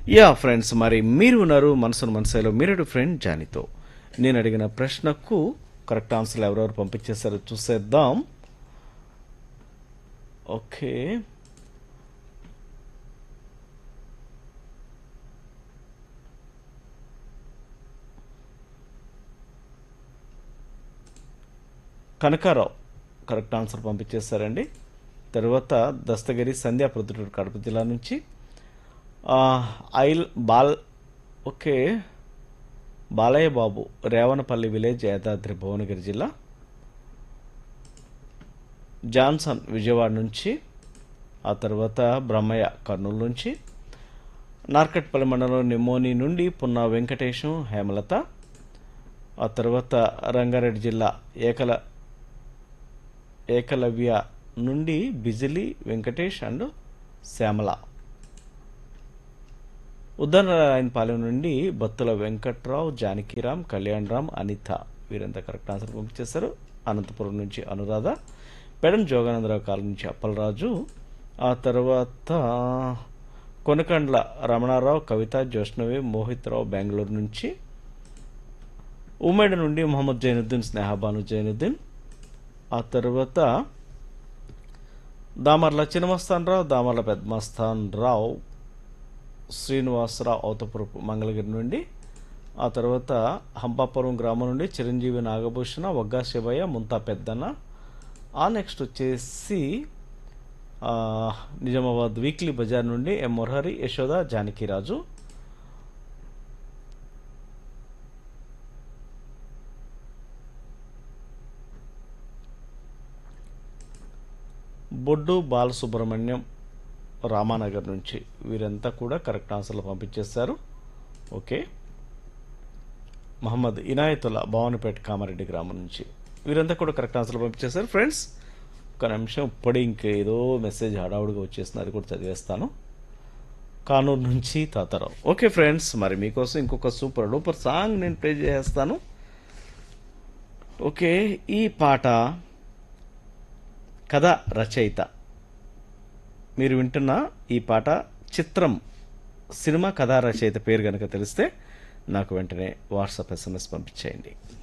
yeah friends మరి మీరు ఉన్నారు మనసును మనసులో మీరు ఫ్రెండ్ జానీతో నేను అడిగిన ప్రశ్నకు కరెక్ట్ ఆన్సర్లు ఎవరెవరు పంపించేశారో చూసేద్దాం ఓకే కనకారావు కరెక్ట్ ఆన్సర్ పంపించేశారండి తర్వాత దస్తగిరి సంధ్యా ప్రొద్దుటూరు కడప జిల్లా నుంచి ఆ, ఐల్ బాల్ ఓకే బాలయ్య బాబు రేవనపల్లి విలేజ్ యాదాద్రి భువనగిరి జిల్లా జాన్సన్ విజయవాడ నుంచి ఆ తర్వాత బ్రహ్మయ్య కర్నూలు నుంచి నార్కట్పల్లి మండలం నిమోని నుండి పున్నా వెంకటేశం హేమలత ఆ తర్వాత రంగారెడ్డి జిల్లా ఏకల ఏకలవ్య నుండి బిజిలి వెంకటేష్ అండ్ శ్యామల ఉద్దరనారాయణపాలెం నుండి బత్తుల వెంకట్రావు జానకిరామ్ కళ్యాణ్ రామ్ అనిత వీరంతా కరెక్ట్ ఆన్సర్ పంపించేశారు అనంతపురం నుంచి అనురాధ పెడం జోగానందరావు కాలం నుంచి అప్పలరాజు ఆ తర్వాత కొనకండ్ల రమణారావు కవిత జోష్ణవి మోహిత్ రావు బెంగళూరు నుంచి ఉమ్మడి నుండి మొహమ్మద్ జైనుద్దీన్ స్నేహబాను జైనుద్దీన్ ఆ తర్వాత దామర్ల చిన్నమస్తాన్ రావు దామర్ల పెద్దమస్తాన్ రావు శ్రీనివాసరావు అవతపురపు మంగళగిరి నుండి ఆ తర్వాత హంపాపురం గ్రామం నుండి చిరంజీవి నాగభూషణ వగ్గా శివయ్య ముంతా పెద్దన్న ఆ నెక్స్ట్ వచ్చేసి ఆ, నిజామాబాద్ వీక్లీ బజార్ నుండి ఎం మురహరి యశోద జానకిరాజు బొడ్డు బాలసుబ్రహ్మణ్యం రామానగర్ నుంచి వీరంతా కూడా కరెక్ట్ ఆన్సర్లు పంపించేశారు ఓకే మహమ్మద్ ఇనాయతుల్లా భవానిపేట కామారెడ్డి గ్రామం నుంచి వీరంతా కూడా కరెక్ట్ ఆన్సర్లు పంపించేశారు ఫ్రెండ్స్ ఒక నిమిషం ఇప్పుడే ఇంకేదో మెసేజ్ హడావుడిగా వచ్చేసింది అది కూడా చదివేస్తాను కానూరు నుంచి తాతారావు ఓకే ఫ్రెండ్స్ మరి మీకోసం ఇంకొక సూపర్ డూపర్ సాంగ్ నేను ప్లే చేస్తాను ఓకే ఈ పాట కథ రచయిత మీరు వింటున్న ఈ పాట చిత్రం సినిమా కథా రచయిత పేరు కనుక తెలిస్తే నాకు వెంటనే వాట్సాప్ ఎస్ఎంఎస్ పంపించేయండి